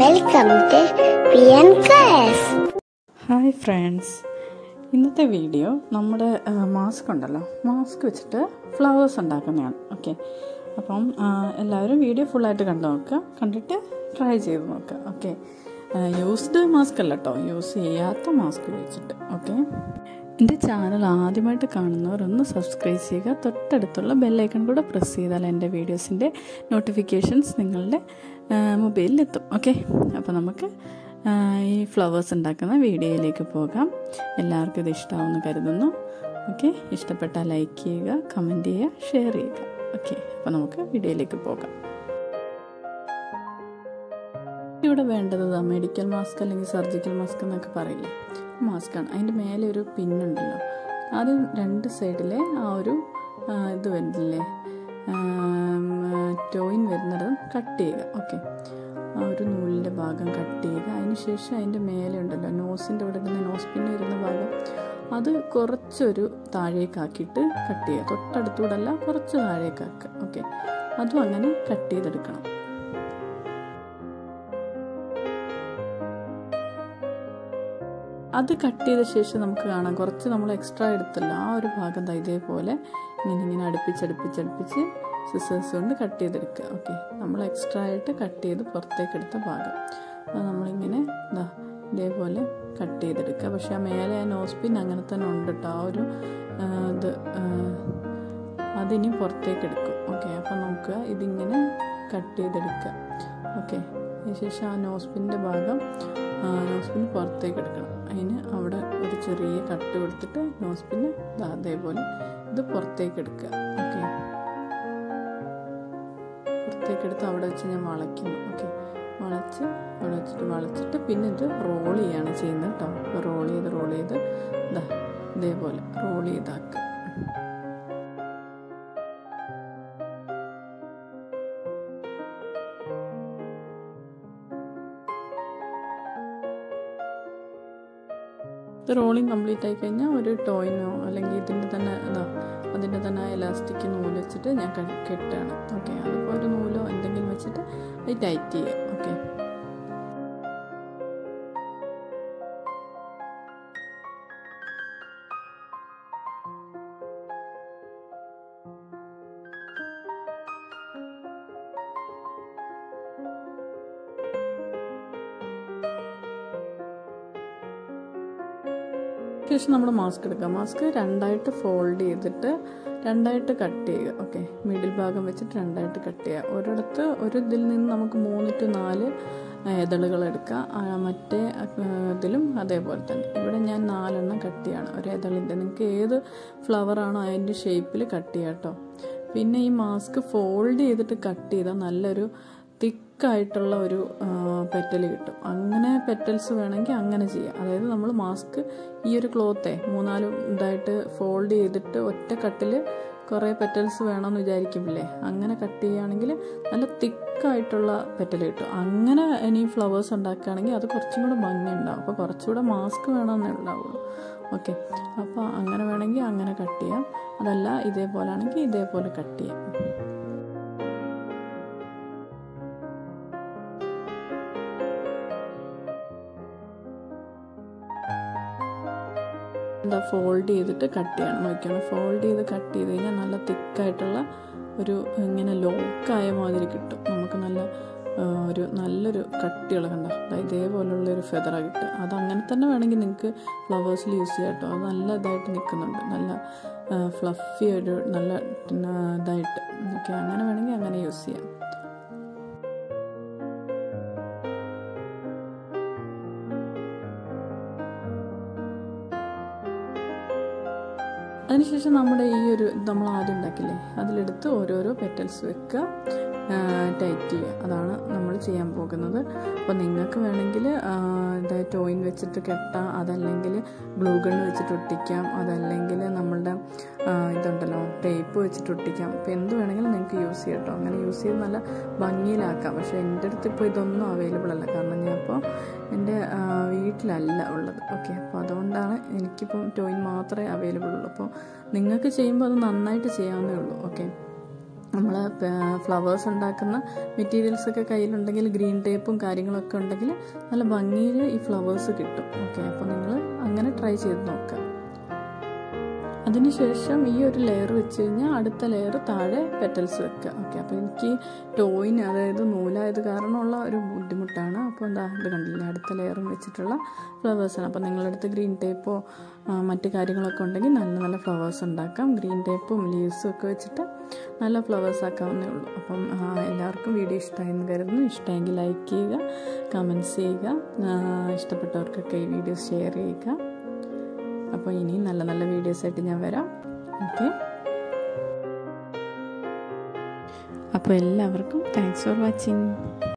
welcome to Priyanka's hi friends ഇന്നത്തെ video നമ്മുടെ mask ഉണ്ടല്ലോ മാസ്ക് വെച്ചിട്ട് ഫ്ലവേഴ്സ് ഉണ്ടാക്കുന്നതാണ് ഓക്കെ അപ്പം ആ, എല്ലാവരും വീഡിയോ ഫുള്ളായിട്ട് കണ്ടു നോക്കുക കണ്ടിട്ട് ട്രൈ ചെയ്ത് നോക്കുക ഓക്കെ യൂസ്ഡ് മാസ്ക് അല്ല കേട്ടോ യൂസ് ചെയ്യാത്ത മാസ്ക് വെച്ചിട്ട് ഓക്കെ എൻ്റെ ചാനൽ ആദ്യമായിട്ട് കാണുന്നവർ ഒന്ന് സബ്സ്ക്രൈബ് ചെയ്യുക തൊട്ടടുത്തുള്ള ബെല്ലൈക്കൺ കൂടെ പ്രസ് ചെയ്താൽ എൻ്റെ വീഡിയോസിൻ്റെ നോട്ടിഫിക്കേഷൻസ് നിങ്ങളുടെ മൊബൈലിലെത്തും ഓക്കെ അപ്പോൾ നമുക്ക് ആ, ഈ ഫ്ലവേഴ്സ് ഉണ്ടാക്കുന്ന വീഡിയോയിലേക്ക് പോകാം എല്ലാവർക്കും ഇത് ഇഷ്ടമാവുമെന്ന് കരുതുന്നു ഓക്കെ ഇഷ്ടപ്പെട്ടാൽ ലൈക്ക് ചെയ്യുക കമൻറ്റ് ചെയ്യുക ഷെയർ ചെയ്യുക ഓക്കെ അപ്പോൾ നമുക്ക് വീഡിയോയിലേക്ക് പോകാം ഇവിടെ വേണ്ടത് ദാ മെഡിക്കൽ മാസ്ക് അല്ലെങ്കിൽ സർജിക്കൽ മാസ്ക് എന്നൊക്കെ പറയില്ലേ മാസ്കാണ് അതിൻ്റെ മേലെ ഒരു പിന്നുണ്ടല്ലോ അത് രണ്ട് സൈഡിലെ ആ ഒരു ആ, ഇത് വരുന്നില്ലേ ടോയിൻ വരുന്നത് കട്ട് ചെയ്യുക ഓക്കെ ആ ഒരു നൂലിൻ്റെ ഭാഗം കട്ട് ചെയ്യുക അതിന് ശേഷം അതിൻ്റെ മേലെ ഉണ്ടല്ലോ നോസിൻ്റെ ഇവിടെ ഇരുന്ന നോസ് പിന്ന് വരുന്ന ഭാഗം അത് കുറച്ചൊരു താഴേക്കാക്കിയിട്ട് കട്ട് ചെയ്യുക തൊട്ടടുത്തൂടെ അല്ല കുറച്ച് താഴേക്കാക്കുക ഓക്കെ അതും അങ്ങനെ കട്ട് ചെയ്തെടുക്കണം അത് കട്ട് ചെയ്ത ശേഷം നമുക്ക് കാണാം കുറച്ച് നമ്മൾ എക്സ്ട്രാ എടുത്തല്ലോ ആ ഒരു ഭാഗം ദാ ഇതേപോലെ ഇങ്ങനെ ഇങ്ങനെ അടുപ്പിച്ചടുപ്പിച്ചടുപ്പിച്ച് സിസേഴ്സ് കൊണ്ട് കട്ട് ചെയ്തെടുക്കുക ഓക്കെ നമ്മൾ എക്സ്ട്രാ ആയിട്ട് കട്ട് ചെയ്ത് പുറത്തേക്ക് എടുത്ത ഭാഗം അത് നമ്മളിങ്ങനെ ഇതാ ഇതേപോലെ കട്ട് ചെയ്തെടുക്കുക പക്ഷെ ആ മേലെ ആ നോസ്പിൻ അങ്ങനെ തന്നെ ഉണ്ട് കേട്ടോ ആ ഒരു ആ, ഇത് ആ, അതിനി പുറത്തേക്ക് എടുക്കും ഓക്കെ അപ്പം നോക്കുക ഇതിങ്ങനെ കട്ട് ചെയ്തെടുക്കുക ഓക്കെ അതിനുശേഷം ആ നോസ്പിൻ്റെ ഭാഗം നോസ്പിൻ പുറത്തേക്ക് എടുക്കണം അതിന് അവിടെ ഒരു ചെറിയ കട്ട് കൊടുത്തിട്ട് നോസ്പിന് അതേപോലെ ഇത് പുറത്തേക്ക് എടുക്കുക ഓക്കെ പുറത്തേക്ക് എടുത്ത് അവിടെ വെച്ച് ഞാൻ വളയ്ക്കുന്നു ഓക്കെ വളച്ച് അവിടെ വെച്ചിട്ട് വളച്ചിട്ട് പിന്നെ ഇത് റോൾ ചെയ്യാണ് ചെയ്യുന്നത് കേട്ടോ റോൾ ചെയ്ത് റോൾ ചെയ്ത് ഇതാ ഇതേപോലെ റോൾ ചെയ്താക്കുക ഇത് റോളിങ് കംപ്ലീറ്റ് ആയി കഴിഞ്ഞാൽ ഒരു ടോയിനോ അല്ലെങ്കിൽ ഇതിൻ്റെ തന്നെ ഇതാ അതിൻ്റെ തന്നെ എലാസ്റ്റിക് നൂല് വെച്ചിട്ട് ഞാൻ ക- കെട്ടുകയാണ് ഓക്കെ അതിപ്പോൾ ഒരു നൂലോ എന്തെങ്കിലും വെച്ചിട്ട് അത് ടൈറ്റ് ചെയ്യുക ഓക്കെ ശേഷം നമ്മൾ മാസ്ക് എടുക്കുക മാസ്ക് രണ്ടായിട്ട് ഫോൾഡ് ചെയ്തിട്ട് രണ്ടായിട്ട് കട്ട് ചെയ്യുക ഓക്കെ മിഡിൽ ഭാഗം വെച്ചിട്ട് രണ്ടായിട്ട് കട്ട് ചെയ്യുക ഒരിടത്ത് ഒരു ഇതിൽ നിന്ന് നമുക്ക് മൂന്ന് ടു നാല് ഇതളുകൾ എടുക്കുക ആ, മറ്റേ ആ, ഇതിലും അതേപോലെ തന്നെ ഇവിടെ ഞാൻ നാലെണ്ണം കട്ട് ചെയ്യാണ് ഒരു ഇതളിൻ്റെ നിങ്ങൾക്ക് ഏത് ഫ്ലവറാണോ അതിൻ്റെ ഷേപ്പിൽ കട്ട് ചെയ്യാം കേട്ടോ പിന്നെ ഈ മാസ്ക് ഫോൾഡ് ചെയ്തിട്ട് കട്ട് ചെയ്താൽ നല്ലൊരു തിക്കായിട്ടുള്ള ഒരു പെറ്റൽ കിട്ടും അങ്ങനെ പെറ്റൽസ് വേണമെങ്കിൽ അങ്ങനെ ചെയ്യാം അതായത് നമ്മൾ മാസ്ക് ഈ ഒരു ക്ലോത്തെ മൂന്നാലും ഇതായിട്ട് ഫോൾഡ് ചെയ്തിട്ട് ഒറ്റ കട്ടിൽ കുറേ പെറ്റൽസ് വേണമെന്ന് വിചാരിക്കുമില്ലേ അങ്ങനെ കട്ട് ചെയ്യുകയാണെങ്കിൽ നല്ല തിക്കായിട്ടുള്ള പെറ്റൽ കിട്ടും അങ്ങനെ ഇനി ഫ്ലവേഴ്സ് ഉണ്ടാക്കുകയാണെങ്കിൽ അത് കുറച്ചും കൂടെ ഭംഗി ഉണ്ടാവും അപ്പോൾ കുറച്ചുകൂടെ മാസ്ക് വേണമെന്നേ ഉണ്ടാവുള്ളൂ ഓക്കെ അപ്പോൾ അങ്ങനെ വേണമെങ്കിൽ അങ്ങനെ കട്ട് ചെയ്യാം അതല്ല ഇതേപോലെ ആണെങ്കിൽ ഇതേപോലെ കട്ട് ചെയ്യാം എന്താ ഫോൾഡ് ചെയ്തിട്ട് കട്ട് ചെയ്യണം നോക്കിയാണ് ഫോൾഡ് ചെയ്ത് കട്ട് ചെയ്ത് കഴിഞ്ഞാൽ നല്ല തിക്കായിട്ടുള്ള ഒരു ഇങ്ങനെ ലോക്കായ മാതിരി കിട്ടും നമുക്ക് നല്ല ആ, ഒരു നല്ലൊരു കട്ടിയുള്ള കണ്ട ദാ ഇതേപോലുള്ള ഒരു ഫെതറ കിട്ടുക അത് അങ്ങനെ തന്നെ വേണമെങ്കിൽ നിങ്ങൾക്ക് ഫ്ലവേഴ്സിൽ യൂസ് ചെയ്യാം കേട്ടോ അത് നല്ല ഇതായിട്ട് നിൽക്കുന്നുണ്ട് നല്ല ഫ്ലഫി ഒരു നല്ല ആ, ഇതായിട്ട് ഓക്കെ അങ്ങനെ വേണമെങ്കിൽ അങ്ങനെ യൂസ് ചെയ്യാം അതിനുശേഷം നമ്മുടെ ഈ ഒരു നമ്മൾ ആദ്യം ഉണ്ടാക്കില്ലേ അതിലെടുത്ത് ഓരോരോ പെറ്റൽസ് വെക്കുക ടൈറ്റ് ചെയ്യുക അതാണ് നമ്മൾ ചെയ്യാൻ പോകുന്നത് അപ്പോൾ നിങ്ങൾക്ക് വേണമെങ്കിൽ ഇത് ടോയിൻ വെച്ചിട്ട് കെട്ടാം അതല്ലെങ്കിൽ ഗ്ലൂ ഗൺ വെച്ചിട്ട് ഒട്ടിക്കാം അതല്ലെങ്കിൽ നമ്മളുടെ ആ, ഇതുണ്ടല്ലോ ടേപ്പ് വെച്ചിട്ട് ഒട്ടിക്കാം അപ്പോൾ എന്ത് വേണമെങ്കിലും നിങ്ങൾക്ക് യൂസ് ചെയ്യാം കേട്ടോ അങ്ങനെ യൂസ് ചെയ്ത് നല്ല ഭംഗിയിലാക്കാം പക്ഷേ എൻ്റെ അടുത്ത് ഇപ്പോൾ ഇതൊന്നും അവൈലബിൾ അല്ല കാരണം ഞാൻ ഇപ്പോൾ എൻ്റെ ആ, വീട്ടിലല്ല ഉള്ളത് ഓക്കെ അപ്പോൾ അതുകൊണ്ടാണ് എനിക്കിപ്പം ടോയിൻ മാത്രമേ അവൈലബിൾ ഉള്ളൂ അപ്പോൾ നിങ്ങൾക്ക് ചെയ്യുമ്പോൾ അത് നന്നായിട്ട് ചെയ്യാവുന്നേ ഉള്ളൂ ഓക്കെ നമ്മൾ ഫ്ലവേഴ്സ് ഉണ്ടാക്കുന്ന മെറ്റീരിയൽസ് ഒക്കെ കയ്യിലുണ്ടെങ്കിൽ ഗ്രീൻ ടേപ്പും കാര്യങ്ങളൊക്കെ ഉണ്ടെങ്കിൽ നല്ല ഭംഗിയിൽ ഈ ഫ്ലവേഴ്സ് കിട്ടും ഓക്കെ അപ്പോൾ നിങ്ങൾ അങ്ങനെ ട്രൈ ചെയ്ത് നോക്കുക അതിനുശേഷം ഈ ഒരു ലെയർ വെച്ച് കഴിഞ്ഞാൽ അടുത്ത ലെയർ താഴെ പെറ്റൽസ് വെക്കുക ഓക്കെ അപ്പോൾ എനിക്ക് ടോയിന് അതായത് നൂലായത് കാരണമുള്ള ഒരു ബുദ്ധിമുട്ടാണ് അപ്പോൾ എന്താ ഇത് കണ്ടില്ലേ അടുത്ത ലെയറും വെച്ചിട്ടുള്ള ഫ്ലവേഴ്സാണ് അപ്പോൾ നിങ്ങളടുത്ത് ഗ്രീൻ ടേപ്പോ മറ്റു കാര്യങ്ങളൊക്കെ ഉണ്ടെങ്കിൽ നല്ല നല്ല ഫ്ലവേഴ്സ് ഉണ്ടാക്കാം ഗ്രീൻ ടേപ്പും ലീവ്സും ഒക്കെ വെച്ചിട്ട് നല്ല ഫ്ലവേഴ്സ് ആക്കാവുന്നേ ഉള്ളൂ അപ്പം എല്ലാവർക്കും വീഡിയോ ഇഷ്ടമായെന്ന് കരുതുന്നു ഇഷ്ടമെങ്കിൽ ലൈക്ക് ചെയ്യുക കമൻറ്റ്സ് ചെയ്യുക ഇഷ്ടപ്പെട്ടവർക്കൊക്കെ ഈ വീഡിയോ ഷെയർ ചെയ്യുക അപ്പോൾ ഇനിയും നല്ല നല്ല വീഡിയോസായിട്ട് ഞാൻ വരാം ഓക്കെ അപ്പോൾ എല്ലാവർക്കും താങ്ക്സ് ഫോർ വാച്ചിങ്